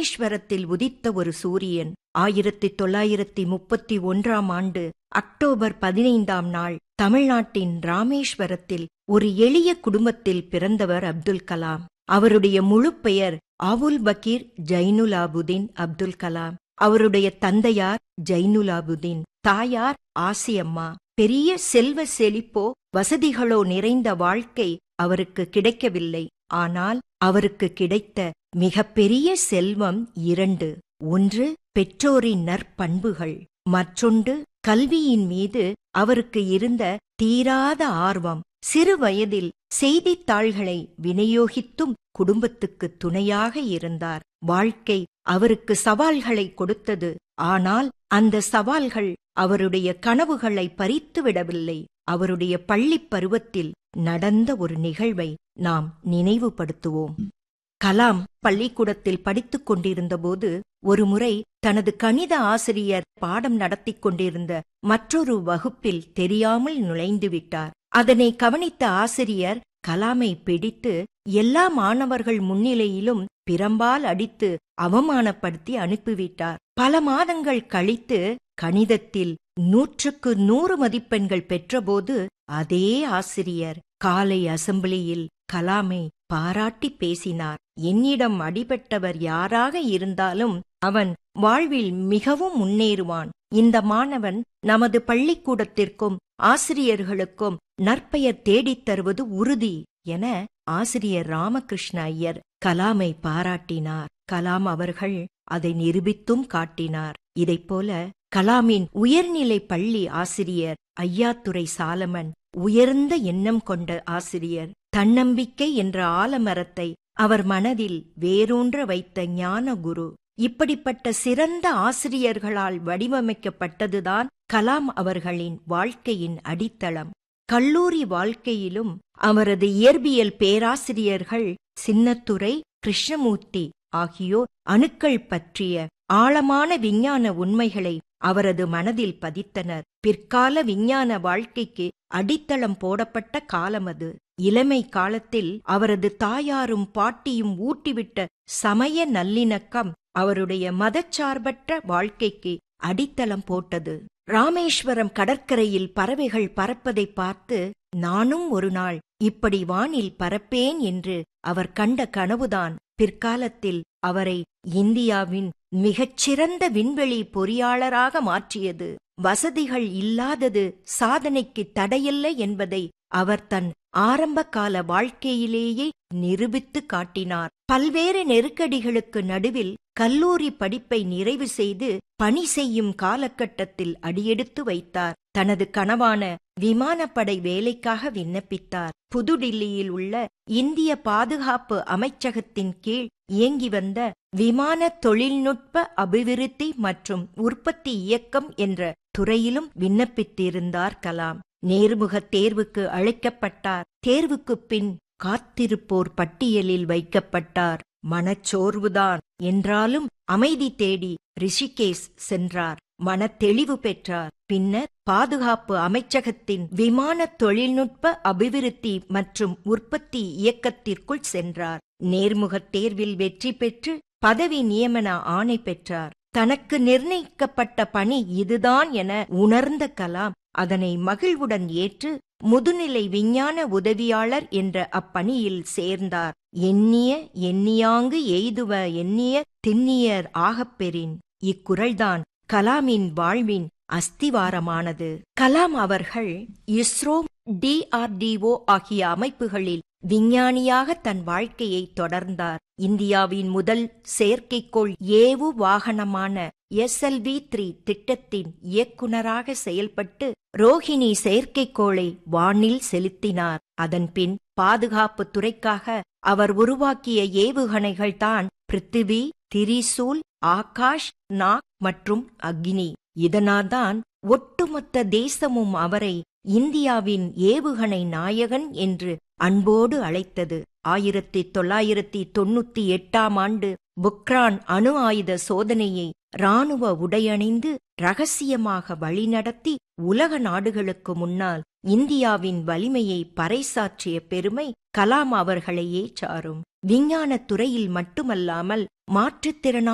ராமேஸ்வரத்தில் உதித்த ஒரு சூரியன் ஆயிரத்தி தொள்ளாயிரத்தி முப்பத்தி ஒன்றாம் ஆண்டு அக்டோபர் பதினைந்தாம் நாள் தமிழ்நாட்டின் ராமேஸ்வரத்தில் ஒரு எளிய குடும்பத்தில் பிறந்தவர் அப்துல் கலாம் அவருடைய முழு பெயர் அவுல் பக்கீர் ஜைனுலாபுதீன் அப்துல் கலாம் அவருடைய தந்தையார் ஜைனுலாபுதீன் தாயார் ஆசியம்மா பெரிய செல்வ செழிப்போ வசதிகளோ நிறைந்த வாழ்க்கை அவருக்கு கிடைக்கவில்லை ஆனால் அவருக்கு கிடைத்த மிகப்பெரிய செல்வம் இரண்டு ஒன்று பெற்றோரின் நற்பண்புகள் மற்றொன்று கல்வியின் மீது அவருக்கு இருந்த தீராத ஆர்வம் சிறு வயதில் செய்தித்தாள்களை விநியோகித்தும் குடும்பத்துக்கு துணையாக இருந்தார் வாழ்க்கை அவருக்கு சவால்களை கொடுத்தது ஆனால் அந்த சவால்கள் அவருடைய கனவுகளை பறித்துவிடவில்லை அவருடைய பள்ளிப் பருவத்தில் நடந்த ஒரு நிகழ்வை நாம் நினைவுபடுத்துவோம் கலாம் பள்ளிக்கூடத்தில் படித்துக் கொண்டிருந்தபோது ஒருமுறை தனது கணித ஆசிரியர் பாடம் நடத்திக் கொண்டிருந்த மற்றொரு வகுப்பில் தெரியாமல் நுழைந்து விட்டார் அதனை கவனித்த ஆசிரியர் கலாமை பிடித்து எல்லா மாணவர்கள் முன்னிலையிலும் பிரம்பால் அடித்து அவமானப்படுத்தி அனுப்பிவிட்டார் பல மாதங்கள் கழித்து கணிதத்தில் நூற்றுக்கு நூறு மதிப்பெண்கள் பெற்றபோது அதே ஆசிரியர் காலை அசம்பிளியில் கலாமை பாராட்டி பேசினார் என்னிடம் அடிபட்டவர் யாராக இருந்தாலும் அவன் வாழ்வில் மிகவும் முன்னேறுவான் இந்த மாணவன் நமது பள்ளிக்கூடத்திற்கும் ஆசிரியர்களுக்கும் நற்பெயர் தேடித் தருவது உறுதி என ஆசிரியர் ராமகிருஷ்ண ஐயர் கலாமை பாராட்டினார் கலாம் அவர்கள் அதை நிரூபித்தும் காட்டினார் இதைப்போல கலாமின் உயர்நிலை பள்ளி ஆசிரியர் ஐயாத்துரை சாலமன் உயர்ந்த எண்ணம் கொண்ட ஆசிரியர் தன்னம்பிக்கை என்ற ஆலமரத்தை அவர் மனதில் வேரூன்ற வைத்த ஞான குரு இப்படிப்பட்ட சிறந்த ஆசிரியர்களால் வடிவமைக்கப்பட்டதுதான் கலாம் அவர்களின் வாழ்க்கையின் அடித்தளம் கல்லூரி வாழ்க்கையிலும் அவரது இயற்பியல் பேராசிரியர்கள் சின்னத்துரை கிருஷ்ணமூர்த்தி ஆகியோர் அணுக்கள் பற்றிய ஆழமான விஞ்ஞான உண்மைகளை அவரது மனதில் பதித்தனர் பிற்கால விஞ்ஞான வாழ்க்கைக்கு அடித்தளம் போடப்பட்ட காலம் அது இளமை காலத்தில் அவரது தாயாரும் பாட்டியும் ஊட்டிவிட்ட சமய நல்லிணக்கம் அவருடைய மதச்சார்பற்ற வாழ்க்கைக்கு அடித்தளம் போட்டது ராமேஸ்வரம் கடற்கரையில் பறவைகள் பறப்பதை பார்த்து நானும் ஒரு நாள் இப்படி வானில் பறப்பேன் என்று அவர் கண்ட கனவுதான் பிற்காலத்தில் அவரை இந்தியாவின் மிகச்சிறந்த விண்வெளி பொறியாளராக மாற்றியது வசதிகள் இல்லாதது சாதனைக்கு தடையில்லை என்பதை அவர் தன் ஆரம்பகால வாழ்க்கையிலேயே நிரூபித்து காட்டினார் பல்வேறு நெருக்கடிகளுக்கு நடுவில் கல்லூரி படிப்பை நிறைவு செய்து பணி செய்யும் காலகட்டத்தில் அடியெடுத்து வைத்தார் தனது கனவான விமானப்படை வேலைக்காக விண்ணப்பித்தார் புதுடில்லியில் உள்ள இந்திய பாதுகாப்பு அமைச்சகத்தின் கீழ் இயங்கி வந்த விமான தொழில்நுட்ப அபிவிருத்தி மற்றும் உற்பத்தி இயக்கம் என்ற துறையிலும் விண்ணப்பித்திருந்தார் கலாம் நேர்முக தேர்வுக்கு அழைக்கப்பட்டார் தேர்வுக்குப் பின் காத்திருப்போர் பட்டியலில் வைக்கப்பட்டார் மனச்சோர்வுதான் என்றாலும் அமைதி தேடி ரிஷிகேஷ் சென்றார் மனத்தெளிவு பெற்றார் பின்னர் பாதுகாப்பு அமைச்சகத்தின் விமான தொழில்நுட்ப அபிவிருத்தி மற்றும் உற்பத்தி இயக்கத்திற்குள் சென்றார் நேர்முகத் தேர்வில் வெற்றி பெற்று பதவி நியமன ஆணை பெற்றார் தனக்கு நிர்ணயிக்கப்பட்ட பணி இதுதான் என உணர்ந்த கலாம் அதனை மகிழ்வுடன் ஏற்று முதுநிலை விஞ்ஞான உதவியாளர் என்ற அப்பணியில் சேர்ந்தார் எண்ணிய எண்ணியாங்கு எய்துவ எண்ணிய திண்ணியர் ஆகப்பெறின் இக்குறள்தான் கலாமின் வாழ்வின் அஸ்திவாரமானது கலாம் அவர்கள் இஸ்ரோ டிஆர்டிஓ ஆகிய அமைப்புகளில் விஞ்ஞானியாக தன் வாழ்க்கையை தொடர்ந்தார் இந்தியாவின் முதல் செயற்கைக்கோள் ஏவு வாகனமான எஸ்எல்வி த்ரீ திட்டத்தின் இயக்குநராக செயல்பட்டு ரோஹிணி செயற்கைக்கோளை வானில் செலுத்தினார் அதன்பின் பாதுகாப்பு துறைக்காக அவர் உருவாக்கிய ஏவுகணைகள்தான் பிருத்திவி திரிசூல் ஆகாஷ் நாக் மற்றும் அக்னி இதனால்தான் ஒட்டுமொத்த தேசமும் அவரை இந்தியாவின் ஏவுகணை நாயகன் என்று அன்போடு அழைத்தது ஆயிரத்தி தொள்ளாயிரத்தி தொண்ணூத்தி எட்டாம் ஆண்டு புக்ரான் அணு ஆயுத சோதனையை ராணுவ உடையணிந்து ரகசியமாக வழிநடத்தி உலக நாடுகளுக்கு முன்னால் இந்தியாவின் வலிமையை பறைசாற்றிய பெருமை கலாம் அவர்களையே சாரும் விஞ்ஞானத் துறையில் மட்டுமல்லாமல் மாற்றுத்திறனா